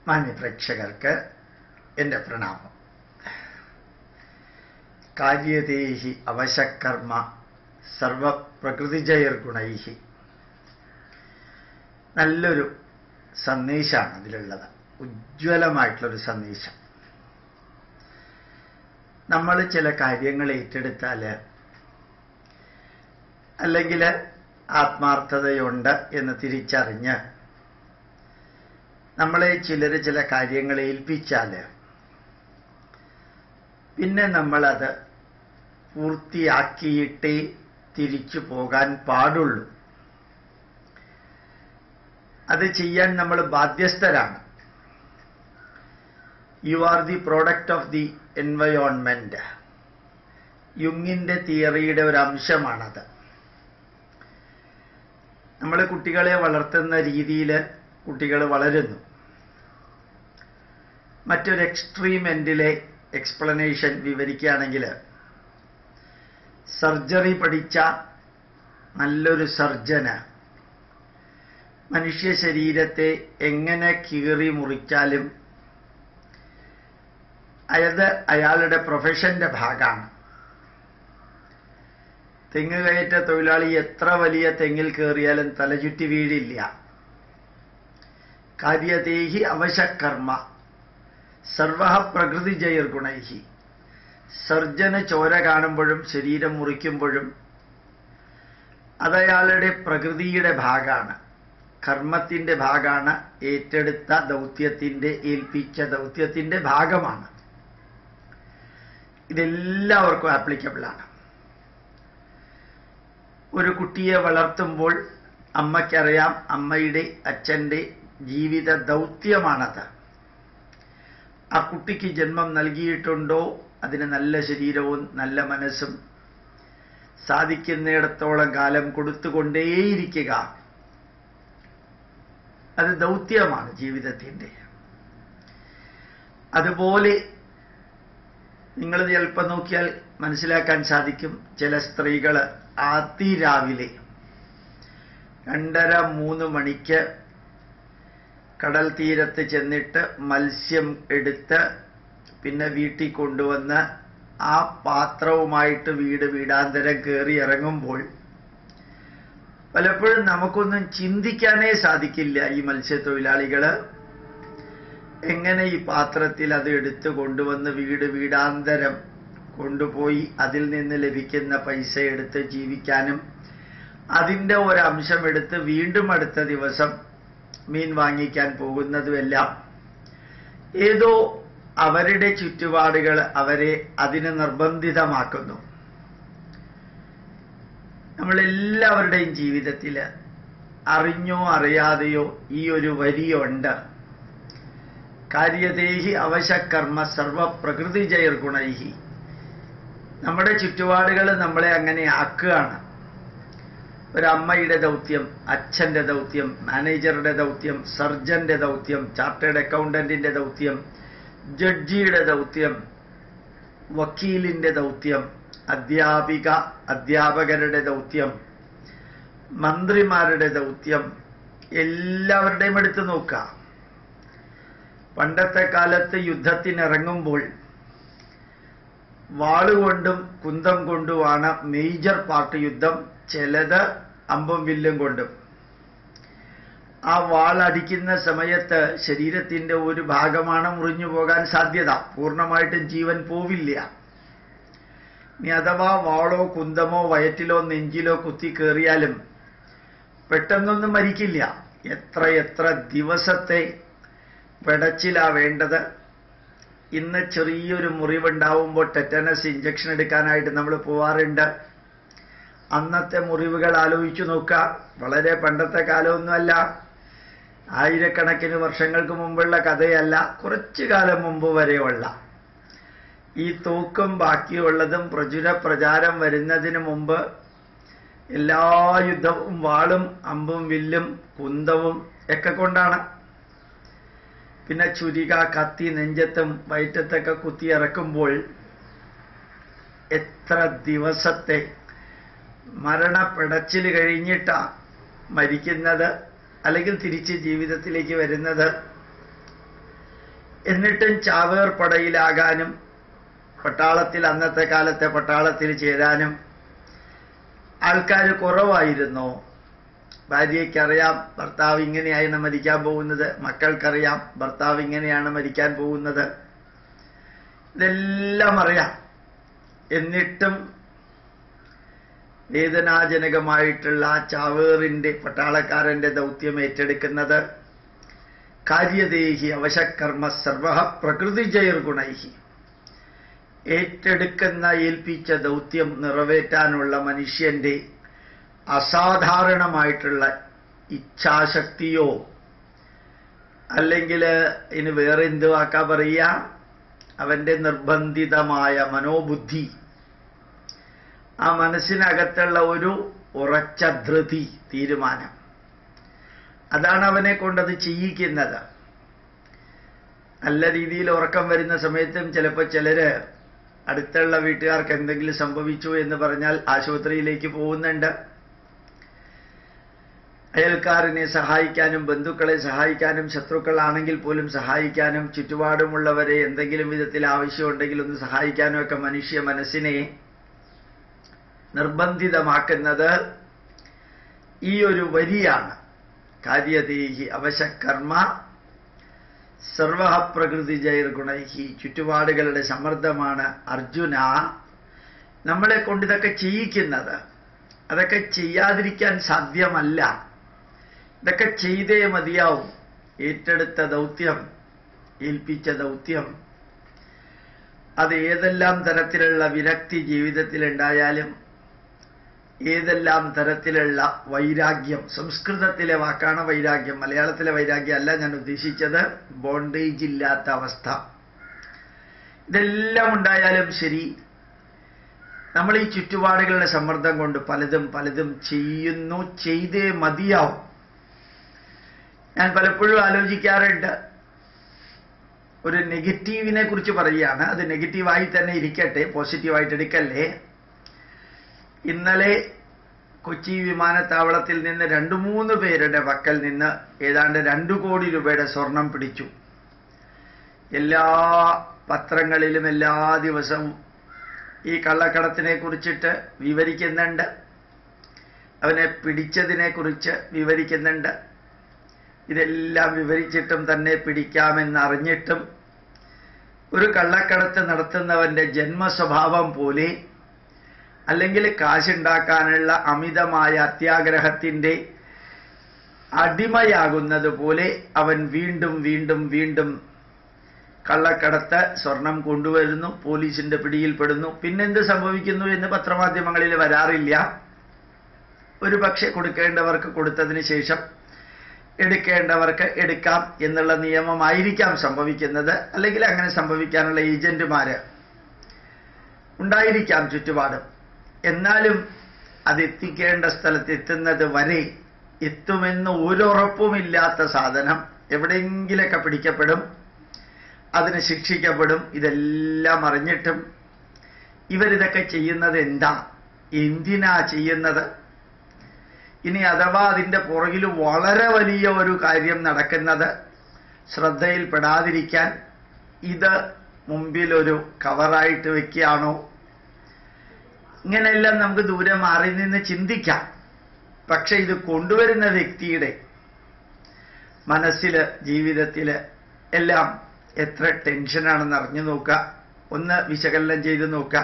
മാന്യപ്രേക്ഷകർക്ക് എൻ്റെ പ്രണാമം കാര്യതേഹി അവശകർമ്മ സർവപ്രകൃതിജയർഗുണൈഹി നല്ലൊരു സന്ദേശമാണ് അതിലുള്ളത് ഉജ്ജ്വലമായിട്ടുള്ളൊരു സന്ദേശം നമ്മൾ ചില കാര്യങ്ങൾ ഏറ്റെടുത്താൽ അല്ലെങ്കിൽ ആത്മാർത്ഥതയുണ്ട് എന്ന് തിരിച്ചറിഞ്ഞ് നമ്മളെ ചിലർ ചില കാര്യങ്ങൾ ഏൽപ്പിച്ചാൽ പിന്നെ നമ്മളത് പൂർത്തിയാക്കിയിട്ടേ തിരിച്ചു പോകാൻ പാടുള്ളൂ അത് ചെയ്യാൻ നമ്മൾ ബാധ്യസ്ഥരാണ് you are the product of the environment യുങ്ങിന്റെ തിയറിയുടെ ഒരു അംശമാണത് നമ്മൾ കുട്ടികളെ വളർത്തുന്ന രീതിയിൽ കുട്ടികൾ വളരുന്നു മറ്റൊരു എക്സ്ട്രീം എൻഡിലെ എക്സ്പ്ലനേഷൻ വിവരിക്കുകയാണെങ്കിൽ സർജറി പഠിച്ച നല്ലൊരു സർജന് മനുഷ്യ ശരീരത്തെ എങ്ങനെ കീറി മുറിച്ചാലും അത് അയാളുടെ പ്രൊഫഷന്റെ ഭാഗമാണ് തെങ്ങ് കയറ്റ തൊഴിലാളി എത്ര വലിയ തെങ്ങിൽ കയറിയാലും തലചുറ്റി വീഴില്ല കാര്യതേഹി അവശകർമ്മ സർവ പ്രകൃതി ജയർഗുണൈഹി സർജന് ചോര കാണുമ്പോഴും ശരീരം മുറിക്കുമ്പോഴും അതയാളുടെ പ്രകൃതിയുടെ ഭാഗമാണ് കർമ്മത്തിന്റെ ഭാഗമാണ് ഏറ്റെടുത്ത ദൗത്യത്തിന്റെ ഏൽപ്പിച്ച ദൗത്യത്തിന്റെ ഭാഗമാണ് ഇതെല്ലാവർക്കും ആപ്ലിക്കബിൾ ആണ് ഒരു കുട്ടിയെ വളർത്തുമ്പോൾ അമ്മയ്ക്കറിയാം അമ്മയുടെ അച്ഛൻ്റെ ജീവിത ദൗത്യമാണത് ആ കുട്ടിക്ക് ജന്മം നൽകിയിട്ടുണ്ടോ അതിന് നല്ല ശരീരവും നല്ല മനസ്സും സാധിക്കുന്നിടത്തോളം കാലം കൊടുത്തുകൊണ്ടേയിരിക്കുക അത് ദൗത്യമാണ് ജീവിതത്തിൻ്റെ അതുപോലെ നിങ്ങൾ ചിലപ്പോൾ നോക്കിയാൽ മനസ്സിലാക്കാൻ സാധിക്കും ചില സ്ത്രീകൾ അതിരാവിലെ രണ്ടര മൂന്ന് മണിക്ക് കടൽ തീരത്ത് ചെന്നിട്ട് മത്സ്യം എടുത്ത് പിന്നെ വീട്ടിൽ കൊണ്ടുവന്ന് ആ പാത്രവുമായിട്ട് വീട് വീടാന്തരം കയറി ഇറങ്ങുമ്പോൾ പലപ്പോഴും നമുക്കൊന്നും ചിന്തിക്കാനേ സാധിക്കില്ല ഈ മത്സ്യത്തൊഴിലാളികൾ എങ്ങനെ ഈ പാത്രത്തിൽ അത് എടുത്ത് കൊണ്ടുവന്ന് വീട് വീടാന്തരം കൊണ്ടുപോയി അതിൽ നിന്ന് ലഭിക്കുന്ന പൈസ എടുത്ത് ജീവിക്കാനും അതിൻ്റെ ഒരംശം എടുത്ത് വീണ്ടും അടുത്ത ദിവസം മീൻ വാങ്ങിക്കാൻ പോകുന്നതുമെല്ലാം ഏതോ അവരുടെ ചുറ്റുപാടുകൾ അവരെ അതിന് നിർബന്ധിതമാക്കുന്നു നമ്മളെല്ലാവരുടെയും ജീവിതത്തിൽ അറിഞ്ഞോ അറിയാതെയോ ഈ ഒരു വരിയുണ്ട് കാര്യതേഹി അവശകർമ്മ സർവ പ്രകൃതി ജയർഗുണൈഹി നമ്മുടെ ചുറ്റുപാടുകൾ നമ്മളെ അങ്ങനെ ആക്കുകയാണ് ഒരമ്മയുടെ ദൗത്യം അച്ഛന്റെ ദൗത്യം മാനേജറുടെ ദൗത്യം സർജന്റെ ദൗത്യം ചാർട്ടേഡ് അക്കൗണ്ടന്റിന്റെ ദൗത്യം ജഡ്ജിയുടെ ദൗത്യം വക്കീലിന്റെ ദൗത്യം അധ്യാപിക അധ്യാപകരുടെ ദൗത്യം മന്ത്രിമാരുടെ ദൗത്യം എല്ലാവരുടെയും എടുത്ത് നോക്കുക പണ്ടത്തെ കാലത്ത് യുദ്ധത്തിനിറങ്ങുമ്പോൾ വാളുകൊണ്ടും കുന്തം കൊണ്ടുമാണ് മേജർ പാർട്ട് യുദ്ധം ചിലത് അമ്പും വില്ലും കൊണ്ടും ആ വാളടിക്കുന്ന സമയത്ത് ശരീരത്തിന്റെ ഒരു ഭാഗമാണ് മുറിഞ്ഞു പോകാൻ സാധ്യത പൂർണ്ണമായിട്ടും ജീവൻ പോവില്ല ഇനി അഥവാ വാളോ കുന്തമോ വയറ്റിലോ നെഞ്ചിലോ കുത്തി കയറിയാലും പെട്ടെന്നൊന്നും മരിക്കില്ല എത്ര എത്ര ദിവസത്തെ പെടച്ചിലാ വേണ്ടത് ഇന്ന് ചെറിയൊരു മുറിവുണ്ടാവുമ്പോൾ ടെറ്റനസ് ഇഞ്ചക്ഷൻ എടുക്കാനായിട്ട് നമ്മൾ പോവാറുണ്ട് അന്നത്തെ മുറിവുകൾ ആലോചിച്ചു നോക്കുക വളരെ പണ്ടത്തെ കാലമൊന്നുമല്ല ആയിരക്കണക്കിന് വർഷങ്ങൾക്ക് മുമ്പുള്ള കഥയല്ല കുറച്ചു കാലം മുമ്പ് വരെയുള്ള ഈ തൂക്കം ബാക്കിയുള്ളതും പ്രചുര പ്രചാരം വരുന്നതിന് മുമ്പ് എല്ലാ യുദ്ധവും വാളും അമ്പും വില്ലും കുന്തവും ഒക്കെ കൊണ്ടാണ് പിന്നെ ചുരിക കത്തി നെഞ്ചത്തും വയറ്റത്തൊക്കെ കുത്തി ഇറക്കുമ്പോൾ എത്ര ദിവസത്തെ മരണപ്പിടച്ചിൽ കഴിഞ്ഞിട്ടാ മരിക്കുന്നത് അല്ലെങ്കിൽ തിരിച്ച് ജീവിതത്തിലേക്ക് വരുന്നത് എന്നിട്ടും ചാവേർപ്പടയിലാകാനും പട്ടാളത്തിൽ അന്നത്തെ കാലത്തെ പട്ടാളത്തിൽ ചേരാനും ആൾക്കാർ കുറവായിരുന്നു ഭാര്യയ്ക്കറിയാം ഭർത്താവ് ഇങ്ങനെയാണ് മരിക്കാൻ പോകുന്നത് മക്കൾക്കറിയാം ഭർത്താവ് ഇങ്ങനെയാണ് മരിക്കാൻ പോകുന്നത് ഇതെല്ലാം അറിയാം എന്നിട്ടും വേദനാജനകമായിട്ടുള്ള ആ ചാവേറിന്റെ പട്ടാളക്കാരന്റെ ദൗത്യം ഏറ്റെടുക്കുന്നത് കാര്യദേഹി അവശകർമ്മ സർവ പ്രകൃതിജയർ ഗുണൈഹി ഏറ്റെടുക്കുന്ന ഏൽപ്പിച്ച ദൗത്യം നിറവേറ്റാനുള്ള മനുഷ്യന്റെ അസാധാരണമായിട്ടുള്ള ഇച്ഛാശക്തിയോ അല്ലെങ്കിൽ ഇനി വേറെ എന്ത് വാക്കാ പറയുക അവന്റെ നിർബന്ധിതമായ മനോബുദ്ധി ആ മനസ്സിനകത്തുള്ള ഒരു ഉറച്ച ധൃതി തീരുമാനം അതാണ് അവനെ കൊണ്ടത് ചെയ്യിക്കുന്നത് നല്ല രീതിയിൽ ഉറക്കം വരുന്ന സമയത്തും ചിലപ്പോൾ ചിലര് അടുത്തുള്ള വീട്ടുകാർക്ക് എന്തെങ്കിലും സംഭവിച്ചു എന്ന് പറഞ്ഞാൽ ആശുപത്രിയിലേക്ക് പോകുന്നുണ്ട് അയൽക്കാരനെ സഹായിക്കാനും ബന്ധുക്കളെ സഹായിക്കാനും ശത്രുക്കളാണെങ്കിൽ പോലും സഹായിക്കാനും ചുറ്റുപാടുമുള്ളവരെ എന്തെങ്കിലും വിധത്തിൽ ആവശ്യമുണ്ടെങ്കിൽ ഒന്ന് സഹായിക്കാനും ഒക്കെ മനുഷ്യ മനസ്സിനെ നിർബന്ധിതമാക്കുന്നത് ഈ ഒരു വരിയാണ് കാര്യദേഹി അവശകർമ്മ സർവ പ്രകൃതി ജൈർ ഗുണൈഹി ചുറ്റുപാടുകളുടെ സമ്മർദ്ദമാണ് അർജുന നമ്മളെ കൊണ്ട് ഇതൊക്കെ ചെയ്യിക്കുന്നത് അതൊക്കെ ചെയ്യാതിരിക്കാൻ സാധ്യമല്ല ഇതൊക്കെ ചെയ്തേ മതിയാവും ഏറ്റെടുത്ത ദൗത്യം ഏൽപ്പിച്ച ദൗത്യം അത് ഏതെല്ലാം തരത്തിലുള്ള വിരക്തി ജീവിതത്തിലുണ്ടായാലും ഏതെല്ലാം തരത്തിലുള്ള വൈരാഗ്യം സംസ്കൃതത്തിലെ വാക്കാണ് വൈരാഗ്യം മലയാളത്തിലെ വൈരാഗ്യം അല്ല ഞാൻ ഉദ്ദേശിച്ചത് ബോണ്ടേജ് ഇല്ലാത്ത അവസ്ഥ ഇതെല്ലാം ഉണ്ടായാലും ശരി നമ്മൾ ഈ ചുറ്റുപാടുകളുടെ സമ്മർദ്ദം കൊണ്ട് പലതും പലതും ചെയ്യുന്നു ചെയ്തേ മതിയാവും ഞാൻ പലപ്പോഴും ആലോചിക്കാറുണ്ട് ഒരു നെഗറ്റീവിനെ കുറിച്ച് പറയുകയാണ് അത് നെഗറ്റീവായി തന്നെ ഇരിക്കട്ടെ പോസിറ്റീവായിട്ട് എടുക്കല്ലേ ഇന്നലെ കൊച്ചി വിമാനത്താവളത്തിൽ നിന്ന് രണ്ടു മൂന്ന് പേരുടെ പക്കൽ നിന്ന് ഏതാണ്ട് രണ്ടു കോടി രൂപയുടെ സ്വർണം പിടിച്ചു എല്ലാ പത്രങ്ങളിലും എല്ലാ ദിവസവും ഈ കള്ളക്കടത്തിനെ കുറിച്ചിട്ട് വിവരിക്കുന്നുണ്ട് അവനെ പിടിച്ചതിനെ കുറിച്ച് വിവരിക്കുന്നുണ്ട് ഇതെല്ലാം വിവരിച്ചിട്ടും തന്നെ പിടിക്കാമെന്നറിഞ്ഞിട്ടും ഒരു കള്ളക്കടത്ത് നടത്തുന്നവന്റെ ജന്മസ്വഭാവം പോലെ അല്ലെങ്കിൽ കാശുണ്ടാക്കാനുള്ള അമിതമായ അത്യാഗ്രഹത്തിൻ്റെ അടിമയാകുന്നത് പോലെ അവൻ വീണ്ടും വീണ്ടും വീണ്ടും കള്ളക്കടത്ത് സ്വർണം കൊണ്ടുവരുന്നു പോലീസിന്റെ പിടിയിൽപ്പെടുന്നു പിന്നെന്ത് സംഭവിക്കുന്നു എന്ന് പത്രമാധ്യമങ്ങളിൽ വരാറില്ല ഒരു പക്ഷെ കൊടുക്കേണ്ടവർക്ക് കൊടുത്തതിന് ശേഷം എടുക്കേണ്ടവർക്ക് എടുക്കാം എന്നുള്ള നിയമമായിരിക്കാം സംഭവിക്കുന്നത് അല്ലെങ്കിൽ അങ്ങനെ സംഭവിക്കാനുള്ള ഏജന്റുമാര് ഉണ്ടായിരിക്കാം ചുറ്റുപാടും എന്നാലും അത് എത്തിക്കേണ്ട സ്ഥലത്ത് എത്തുന്നത് വരെ എത്തുമെന്ന് ഒരുറപ്പുമില്ലാത്ത സാധനം എവിടെയെങ്കിലൊക്കെ പിടിക്കപ്പെടും അതിന് ശിക്ഷിക്കപ്പെടും ഇതെല്ലാം അറിഞ്ഞിട്ടും ഇവരിതൊക്കെ ചെയ്യുന്നത് എന്താ എന്തിനാ ചെയ്യുന്നത് ഇനി അഥവാ അതിൻ്റെ പുറകിൽ വളരെ വലിയ ഒരു കാര്യം നടക്കുന്നത് ശ്രദ്ധയിൽപ്പെടാതിരിക്കാൻ ഇത് മുമ്പിൽ ഒരു കവറായിട്ട് വെക്കുകയാണോ ഇങ്ങനെയെല്ലാം നമുക്ക് ദൂരെ മാറി നിന്ന് ചിന്തിക്കാം പക്ഷെ ഇത് കൊണ്ടുവരുന്ന വ്യക്തിയുടെ മനസ്സിൽ ജീവിതത്തിൽ എല്ലാം എത്ര ടെൻഷനാണെന്ന് അറിഞ്ഞു നോക്കുക ഒന്ന് വിശകലനം ചെയ്ത് നോക്കുക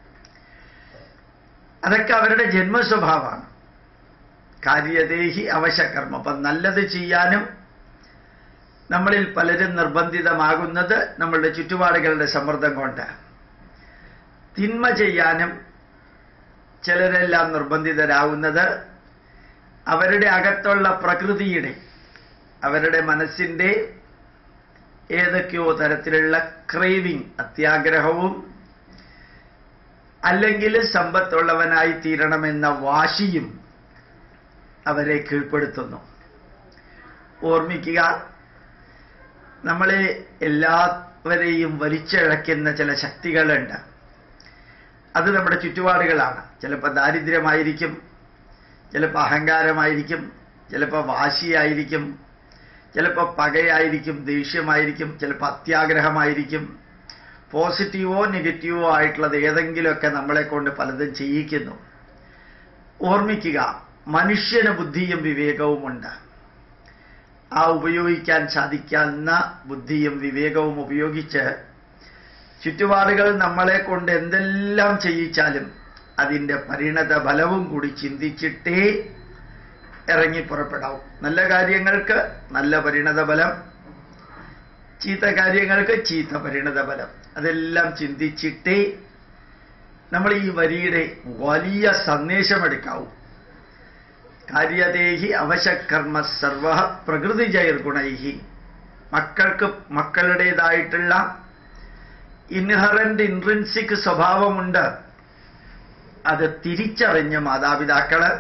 അതൊക്കെ അവരുടെ ജന്മസ്വഭാവമാണ് കാര്യദേഹി അവശകർമ്മം അപ്പം നല്ലത് ചെയ്യാനും നമ്മളിൽ പലരും നിർബന്ധിതമാകുന്നത് നമ്മളുടെ ചുറ്റുപാടുകളുടെ സമ്മർദ്ദം കൊണ്ട് തിന്മ ചെയ്യാനും ചിലരെല്ലാം നിർബന്ധിതരാകുന്നത് അവരുടെ അകത്തുള്ള പ്രകൃതിയുടെ അവരുടെ മനസ്സിൻ്റെ ഏതൊക്കെയോ തരത്തിലുള്ള ക്രേവിങ് അത്യാഗ്രഹവും അല്ലെങ്കിൽ സമ്പത്തുള്ളവനായി തീരണമെന്ന വാശിയും അവരെ കീഴ്പ്പെടുത്തുന്നു ഓർമ്മിക്കുക നമ്മളെ എല്ലാവരെയും വലിച്ചിഴക്കുന്ന ചില ശക്തികളുണ്ട് അത് നമ്മുടെ ചുറ്റുപാടുകളാണ് ചിലപ്പോൾ ദാരിദ്ര്യമായിരിക്കും ചിലപ്പോൾ അഹങ്കാരമായിരിക്കും ചിലപ്പോൾ വാശിയായിരിക്കും ചിലപ്പോൾ പകയായിരിക്കും ദേഷ്യമായിരിക്കും ചിലപ്പോൾ അത്യാഗ്രഹമായിരിക്കും പോസിറ്റീവോ നെഗറ്റീവോ ആയിട്ടുള്ളത് ഏതെങ്കിലുമൊക്കെ നമ്മളെ കൊണ്ട് പലതും ചെയ്യിക്കുന്നു ഓർമ്മിക്കുക മനുഷ്യന് ബുദ്ധിയും വിവേകവുമുണ്ട് ആ ഉപയോഗിക്കാൻ സാധിക്കാവുന്ന ബുദ്ധിയും വിവേകവും ഉപയോഗിച്ച് ചുറ്റുപാടുകൾ നമ്മളെ കൊണ്ട് എന്തെല്ലാം ചെയ്യിച്ചാലും അതിൻ്റെ പരിണത ഫലവും കൂടി ചിന്തിച്ചിട്ടേ ഇറങ്ങി പുറപ്പെടാവും നല്ല കാര്യങ്ങൾക്ക് നല്ല പരിണത ഫലം ചീത്ത കാര്യങ്ങൾക്ക് ചീത്ത പരിണത ഫലം അതെല്ലാം ചിന്തിച്ചിട്ടേ നമ്മൾ ഈ വരിയുടെ വലിയ സന്ദേശമെടുക്കാവൂ കാര്യദേഹി അവശകർമ്മ സർവ പ്രകൃതി ജൈർഗുണൈഹി മക്കൾക്ക് മക്കളുടേതായിട്ടുള്ള ഇൻഹറന്റ് ഇൻട്രിൻസിക് സ്വഭാവമുണ്ട് അത് തിരിച്ചറിഞ്ഞ മാതാപിതാക്കള്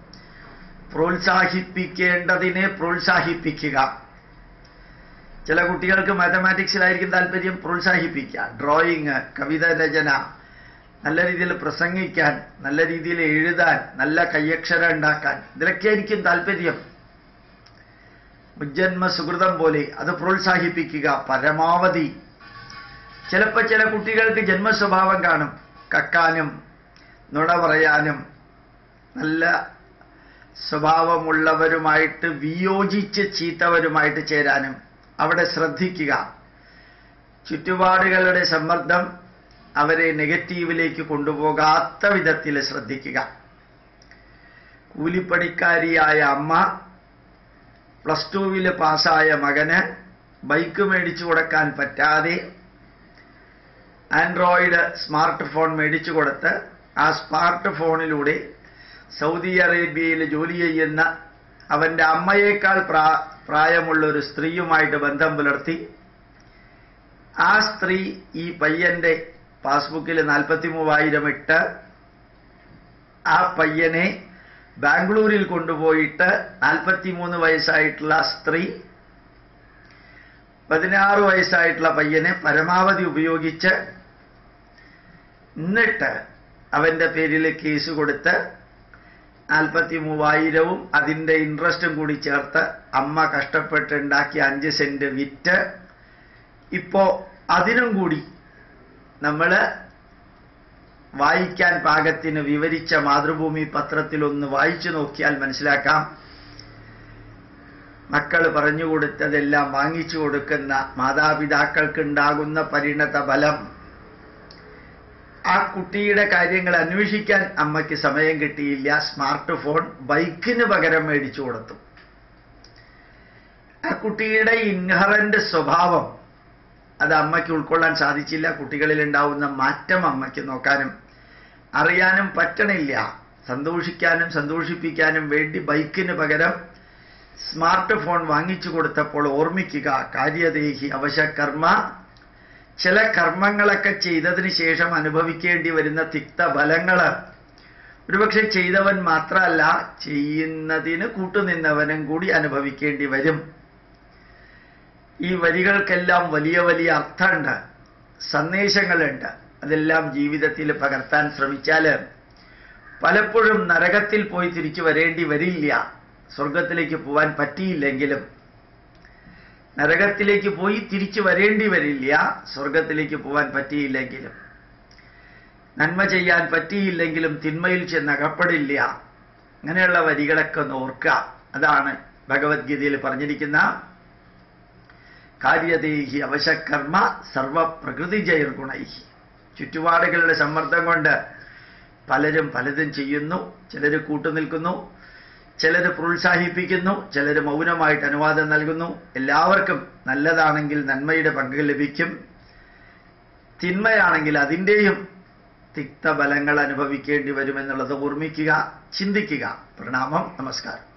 പ്രോത്സാഹിപ്പിക്കേണ്ടതിനെ പ്രോത്സാഹിപ്പിക്കുക ചില കുട്ടികൾക്ക് മാത്തമാറ്റിക്സിലായിരിക്കും താല്പര്യം പ്രോത്സാഹിപ്പിക്കുക ഡ്രോയിങ് കവിത രചന നല്ല രീതിയിൽ പ്രസംഗിക്കാൻ നല്ല രീതിയിൽ എഴുതാൻ നല്ല കയ്യക്ഷരം ഉണ്ടാക്കാൻ ഇതിലൊക്കെ ആയിരിക്കും താല്പര്യം മുജ്ജന്മ സുഹൃതം പോലെ അത് പ്രോത്സാഹിപ്പിക്കുക പരമാവധി ചിലപ്പോൾ ചില കുട്ടികൾക്ക് ജന്മസ്വഭാവം കാണും കക്കാനും നുണ പറയാനും നല്ല സ്വഭാവമുള്ളവരുമായിട്ട് വിയോജിച്ച് ചീത്തവരുമായിട്ട് ചേരാനും അവിടെ ശ്രദ്ധിക്കുക ചുറ്റുപാടുകളുടെ സമ്മർദ്ദം അവരെ നെഗറ്റീവിലേക്ക് കൊണ്ടുപോകാത്ത വിധത്തിൽ ശ്രദ്ധിക്കുക കൂലിപ്പണിക്കാരിയായ അമ്മ പ്ലസ് ടുവിൽ പാസ്സായ മകന് ബൈക്ക് മേടിച്ചു കൊടുക്കാൻ പറ്റാതെ ആൻഡ്രോയിഡ് സ്മാർട്ട് ഫോൺ മേടിച്ചു കൊടുത്ത് ആ സ്മാർട്ട് ഫോണിലൂടെ സൗദി അറേബ്യയിൽ ജോലി ചെയ്യുന്ന അവൻ്റെ അമ്മയേക്കാൾ പ്രാ പ്രായമുള്ള ഒരു സ്ത്രീയുമായിട്ട് ബന്ധം പുലർത്തി ആ സ്ത്രീ ഈ പയ്യന്റെ പാസ്ബുക്കിൽ നാൽപ്പത്തി മൂവായിരം ഇട്ട് ആ പയ്യനെ ബാംഗ്ലൂരിൽ കൊണ്ടുപോയിട്ട് നാൽപ്പത്തിമൂന്ന് വയസ്സായിട്ടുള്ള സ്ത്രീ പതിനാറ് വയസ്സായിട്ടുള്ള പയ്യനെ പരമാവധി ഉപയോഗിച്ച് എന്നിട്ട് അവന്റെ പേരിൽ കേസ് കൊടുത്ത് നാൽപ്പത്തി മൂവായിരവും അതിൻ്റെ ഇൻട്രസ്റ്റും കൂടി ചേർത്ത് അമ്മ കഷ്ടപ്പെട്ടുണ്ടാക്കിയ അഞ്ച് സെന്റ് വിറ്റ് ഇപ്പോ അതിനും കൂടി നമ്മൾ വായിക്കാൻ പാകത്തിന് വിവരിച്ച മാതൃഭൂമി പത്രത്തിൽ ഒന്ന് വായിച്ചു നോക്കിയാൽ മനസ്സിലാക്കാം മക്കൾ പറഞ്ഞു കൊടുത്തതെല്ലാം വാങ്ങിച്ചു കൊടുക്കുന്ന മാതാപിതാക്കൾക്കുണ്ടാകുന്ന പരിണത ഫലം ആ കുട്ടിയുടെ കാര്യങ്ങൾ അന്വേഷിക്കാൻ അമ്മയ്ക്ക് സമയം കിട്ടിയില്ല സ്മാർട്ട് ഫോൺ ബൈക്കിന് പകരം മേടിച്ചു കൊടുത്തു ആ കുട്ടിയുടെ ഇൻഹറന്റ് സ്വഭാവം അത് അമ്മയ്ക്ക് ഉൾക്കൊള്ളാൻ സാധിച്ചില്ല കുട്ടികളിൽ ഉണ്ടാവുന്ന മാറ്റം അമ്മയ്ക്ക് നോക്കാനും അറിയാനും പറ്റണില്ല സന്തോഷിക്കാനും സന്തോഷിപ്പിക്കാനും വേണ്ടി ബൈക്കിന് പകരം സ്മാർട്ട് ഫോൺ വാങ്ങിച്ചു കൊടുത്തപ്പോൾ ഓർമ്മിക്കുക കാര്യദേഹി അവശകർമ്മ ചില കർമ്മങ്ങളൊക്കെ ചെയ്തതിന് ശേഷം അനുഭവിക്കേണ്ടി വരുന്ന തിക്തഫലങ്ങള് ഒരുപക്ഷെ ചെയ്തവൻ മാത്രമല്ല ചെയ്യുന്നതിന് കൂട്ടുനിന്നവനും കൂടി അനുഭവിക്കേണ്ടി വരും ഈ വരികൾക്കെല്ലാം വലിയ വലിയ അർത്ഥമുണ്ട് സന്ദേശങ്ങളുണ്ട് അതെല്ലാം ജീവിതത്തിൽ പകർത്താൻ ശ്രമിച്ചാൽ പലപ്പോഴും നരകത്തിൽ പോയി തിരിച്ചു വരേണ്ടി വരില്ല സ്വർഗത്തിലേക്ക് പോവാൻ പറ്റിയില്ലെങ്കിലും നരകത്തിലേക്ക് പോയി തിരിച്ചു വരേണ്ടി വരില്ല സ്വർഗത്തിലേക്ക് പോവാൻ പറ്റിയില്ലെങ്കിലും നന്മ ചെയ്യാൻ പറ്റിയില്ലെങ്കിലും തിന്മയിൽ ചെന്ന് അകപ്പെടില്ല അങ്ങനെയുള്ള വരികളൊക്കെ ഒന്ന് ഓർക്കുക അതാണ് ഭഗവത്ഗീതയിൽ പറഞ്ഞിരിക്കുന്ന കാര്യദേഹി അവശകർമ്മ സർവപ്രകൃതി ജൈർഗുണൈഹി ചുറ്റുപാടുകളുടെ സമ്മർദ്ദം കൊണ്ട് പലരും പലതും ചെയ്യുന്നു ചിലർ കൂട്ടുനിൽക്കുന്നു ചിലർ പ്രോത്സാഹിപ്പിക്കുന്നു ചിലർ മൗനമായിട്ട് അനുവാദം നൽകുന്നു എല്ലാവർക്കും നല്ലതാണെങ്കിൽ നന്മയുടെ പങ്ക് ലഭിക്കും തിന്മയാണെങ്കിൽ അതിൻ്റെയും തിക്തഫലങ്ങൾ അനുഭവിക്കേണ്ടി വരുമെന്നുള്ളത് ഓർമ്മിക്കുക ചിന്തിക്കുക പ്രണാമം നമസ്കാരം